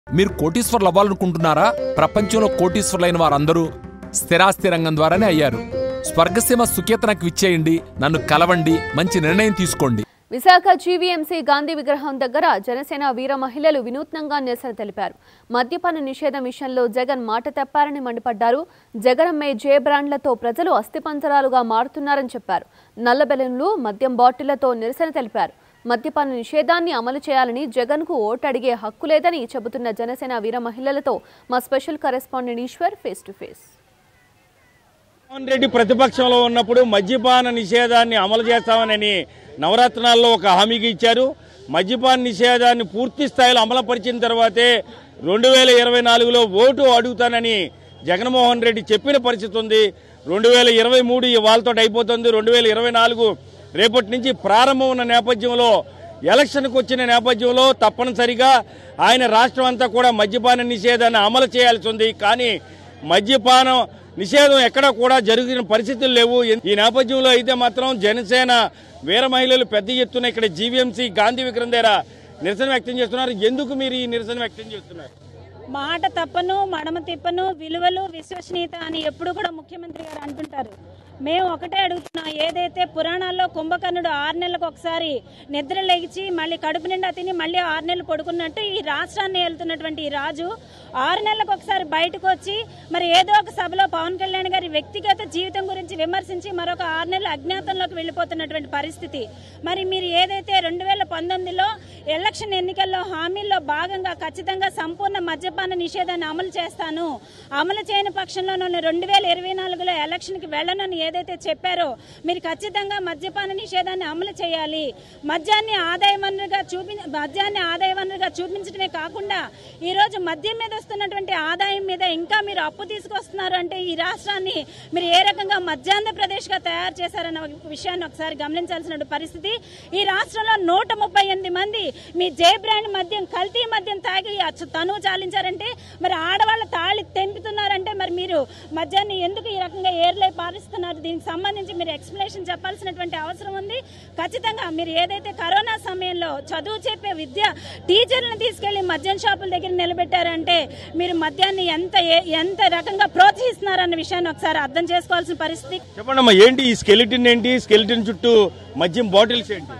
మీరు కోటీశ్వర్లు అవ్వాలనుకుంటున్నారా ప్రపంచంలో కోటీశ్వర్లైన వారందరూ స్థిరాస్తి రంగం ద్వారానే అయ్యారు స్వర్గసీమ సుకేతనకు విచ్చేయండి నన్ను కలవండి మంచి నిర్ణయం తీసుకోండి విశాఖ జీవీఎంసీ గాంధీ విగ్రహం దగ్గర జనసేన వీర మహిళలు వినూత్నంగా నిరసన తెలిపారు మద్యపాన నిషేధం విషయంలో జగన్ మాట తప్పారని మండిపడ్డారు జగన్ అమ్మే జే బ్రాండ్లతో ప్రజలు అస్థిపంజరాలుగా మారుతున్నారని చెప్పారు నల్ల బెలూన్లు మద్యం బాటిళ్లతో నిరసన తెలిపారు మద్యపాన నిషేధాన్ని అమలు చేయాలని జగన్కు ఓటు అడిగే హక్కు లేదని చెబుతున్న జనసేన వీర మహిళలతో మా special correspondent Eshwar face to face Jaganmohan Reddy ప్రతిపక్షంలో ఉన్నప్పుడు మద్యపాన నిషేధాన్ని అమలు చేస్తామని నవరత్నాల్లో ఒక హామీకి ఇచ్చారు మద్యపాన నిషేధాన్ని పూర్తి స్థాయిలో అమలుపరిచిన తర్వాతే రెండు వేల ఇరవై నాలుగులో ఓటు అడుగుతానని జగన్మోహన్ రెడ్డి చెప్పిన పరిస్థితి ఉంది రెండు వేల ఇరవై మూడు వాళ్ళతో అయిపోతుంది రెండు వేల ఇరవై నాలుగు రేపటి నుంచి ప్రారంభం ఉన్న నేపథ్యంలో ఎలక్షన్కు వచ్చిన నేపథ్యంలో తప్పనిసరిగా ఆయన రాష్ట్రం అంతా కూడా మద్యపాన నిషేధాన్ని అమలు చేయాల్సి ఉంది కానీ మద్యపానం నిషేధం ఎక్కడ కూడా జరిగిన పరిస్థితులు లేవు ఈ నేపథ్యంలో అయితే మాత్రం జనసేన వీర మహిళలు పెద్ద ఎత్తున ఇక్కడ జీవీఎంసీ గాంధీ విగ్రహం దగ్గర నిరసన వ్యక్తం చేస్తున్నారు ఎందుకు మీరు ఈ నిరసన వ్యక్తం చేస్తున్నారు మాట తప్పను మడమ తిప్పను విలువలు విశ్వసనీయత అని ఎప్పుడు కూడా ముఖ్యమంత్రి గారు అంటుంటారు మేము ఒకటే అడుగుతున్నాం ఏదైతే పురాణాల్లో కుంభకర్ణుడు ఆరు నెలలకు ఒకసారి నిద్ర లేచి మళ్ళీ కడుపు నిండా తిని మళ్ళీ ఆరు నెలలు పడుకున్నట్టు ఈ రాష్ట్రాన్ని వెళ్తున్నటువంటి ఈ రాజు ఆరు నెలలకు ఒకసారి బయటకు వచ్చి మరి ఏదో ఒక సభలో పవన్ కళ్యాణ్ గారి వ్యక్తిగత జీవితం గురించి విమర్శించి మరొక ఆరు నెలలు అజ్ఞాతంలోకి వెళ్ళిపోతున్నటువంటి పరిస్థితి మరి మీరు ఏదైతే రెండు వేల పంతొమ్మిదిలో ఎలక్షన్ ఎన్నికల్లో హామీల్లో భాగంగా ఖచ్చితంగా సంపూర్ణ మద్యపాన నిషేధాన్ని అమలు చేస్తాను అమలు చేయని పక్షంలో నన్ను రెండు వేల ఇరవై నాలుగులో ఎలక్షన్కి వెళ్ళనని ఏదైతే చెప్పారో మీరు ఖచ్చితంగా మద్యపాన నిషేధాన్ని అమలు చేయాలి మద్యాన్ని ఆదాయ వనరుగా చూపి మద్యాన్ని ఆదాయ వనరుగా చూపించడమే కాకుండా ఈ రోజు మద్యం మీద వస్తున్నటువంటి ఆదాయం మీద ఇంకా మీరు అప్పు తీసుకొస్తున్నారు అంటే ఈ రాష్ట్రాన్ని మీరు ఏ రకంగా మధ్యాంధ్రప్రదేశ్ గా తయారు చేశారన్న విషయాన్ని ఒకసారి గమనించాల్సిన పరిస్థితి ఈ రాష్ట్రంలో నూట ముప్పై ఎనిమిది మంది మీ జే బ్రాండ్ మద్యం కల్తీ మద్యం తాగి అచ్చ- తనువు చాలించారంటే మరి ఆడవాళ్ళ తాళి తెంపుతున్నారంటే మరి మీరు మద్యాన్ని ఎందుకు ఈ రకంగా ఏర్లై పారిస్తున్నారు దీనికి సంబంధించి మీరు ఎక్స్ప్లెనేషన్ చెప్పాల్సినటువంటి అవసరం ఉంది ఖచ్చితంగా మీరు ఏదైతే కరోనా సమయంలో చదువు చెప్పే విద్య టీచర్లను తీసుకెళ్లి మద్యం షాపుల దగ్గర నిలబెట్టారంటే మీరు మద్యాన్ని ఎంత ఏ- ఎంత రకంగా ప్రోత్సహిస్తున్నారన్న విషయాన్ని ఒకసారి అర్థం చేసుకోవాల్సిన పరిస్థితి చెప్పండి అమ్మా ఏంటి ఈ స్కెలిటిన్ ఏంటి స్కెలిటిన్ చుట్టూ మద్యం బాటిల్స్ ఏంటి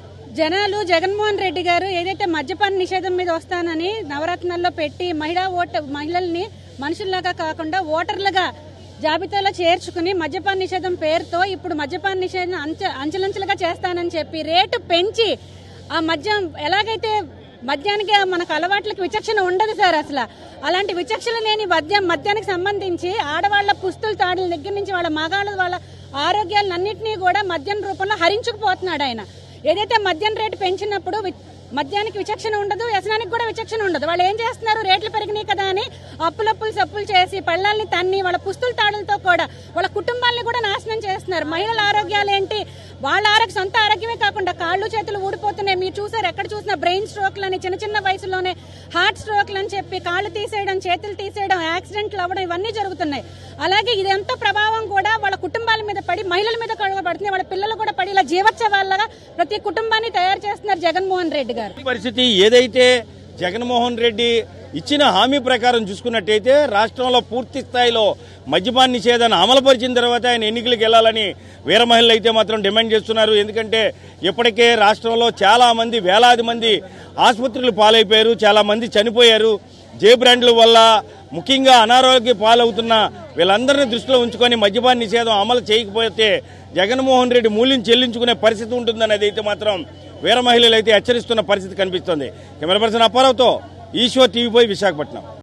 జనాలు జగన్మోహన్ రెడ్డి గారు ఏదైతే మద్యపాన నిషేధం మీద వస్తానని నవరత్నాల్లో పెట్టి మహిళా ఓట మహిళల్ని మనుషుల్లాగా కాకుండా ఓటర్లుగా జాబితాలో చేర్చుకుని మద్యపాన నిషేధం పేరుతో ఇప్పుడు మద్యపాన నిషేధం అంచె అంచెలంచెలుగా చేస్తానని చెప్పి రేటు పెంచి ఆ మద్యం ఎలాగైతే మద్యానికి మనకు అలవాట్లకి విచక్షణ ఉండదు సార్ అసలు అలాంటి విచక్షణ లేని మద్యం మద్యానికి సంబంధించి ఆడవాళ్ల పుస్తుల తాడుల దగ్గర నుంచి వాళ్ళ మగాళ్ళ వాళ్ళ ఆరోగ్యాలన్నింటినీ కూడా మద్యం రూపంలో హరించుకుపోతున్నాడు ఆయన ఏదైతే మద్యం రేటు పెంచినప్పుడు వి- మద్యానికి విచక్షణ ఉండదు వ్యసనానికి కూడా విచక్షణ ఉండదు వాళ్ళు ఏం చేస్తున్నారు రేట్లు పెరిగినాయి కదా అని అప్పులప్పులు సప్పులు చేసి పళ్ళాల్ని తన్ని వాళ్ళ పుస్తుల తాడులతో కూడా వాళ్ళ కుటుంబాలని కూడా నాశనం చేస్తున్నారు మహిళల ఆరోగ్యాలు ఏంటి వాళ్ళ ఆరోగ్య సొంత ఆరోగ్యమే కాకుండా కాళ్ళు చేతులు ఊడిపోతున్నాయి మీరు చూసారు ఎక్కడ చూసినా బ్రెయిన్ స్ట్రోక్లు అని చిన్న చిన్న వయసులోనే హార్ట్ స్ట్రోక్లు అని చెప్పి కాళ్ళు తీసేయడం చేతులు తీసేయడం యాక్సిడెంట్లు అవ్వడం ఇవన్నీ జరుగుతున్నాయి అలాగే ఇదంతా ప్రభావం కూడా వాళ్ళ కుటుంబాల మీద పడి మహిళల మీద కూడా పడుతుంది వాళ్ళ పిల్లలు కూడా పడి ఇలా జీవోత్సవాలుగా ప్రతి కుటుంబాన్ని తయారు చేస్తున్నారు జగన్మోహన్ రెడ్డి గారు ఈ పరిస్థితి ఏదైతే జగన్మోహన్ రెడ్డి ఇచ్చిన హామీ ప్రకారం చూసుకున్నట్టయితే రాష్ట్రంలో పూర్తి స్థాయిలో మద్యపాన నిషేధాన్ని అమలుపరిచిన తర్వాత ఆయన ఎన్నికలకు వెళ్లాలని వీర మహిళలు అయితే మాత్రం డిమాండ్ చేస్తున్నారు ఎందుకంటే ఇప్పటికే రాష్ట్రంలో చాలా మంది వేలాది మంది ఆసుపత్రులు పాలైపోయారు చాలా మంది చనిపోయారు జే బ్రాండ్ల వల్ల ముఖ్యంగా అనారోగ్య పాలవుతున్న వీళ్ళందరినీ దృష్టిలో ఉంచుకొని మద్యపాన నిషేధం అమలు చేయకపోతే జగన్మోహన్ రెడ్డి మూల్యం చెల్లించుకునే పరిస్థితి ఉంటుందనేది అయితే మాత్రం వీర మహిళలు అయితే హెచ్చరిస్తున్న పరిస్థితి కనిపిస్తోంది కెమెరా పర్సన్ అప్పారావుతో ఈశ్వర్ టీవీపై విశాఖపట్నం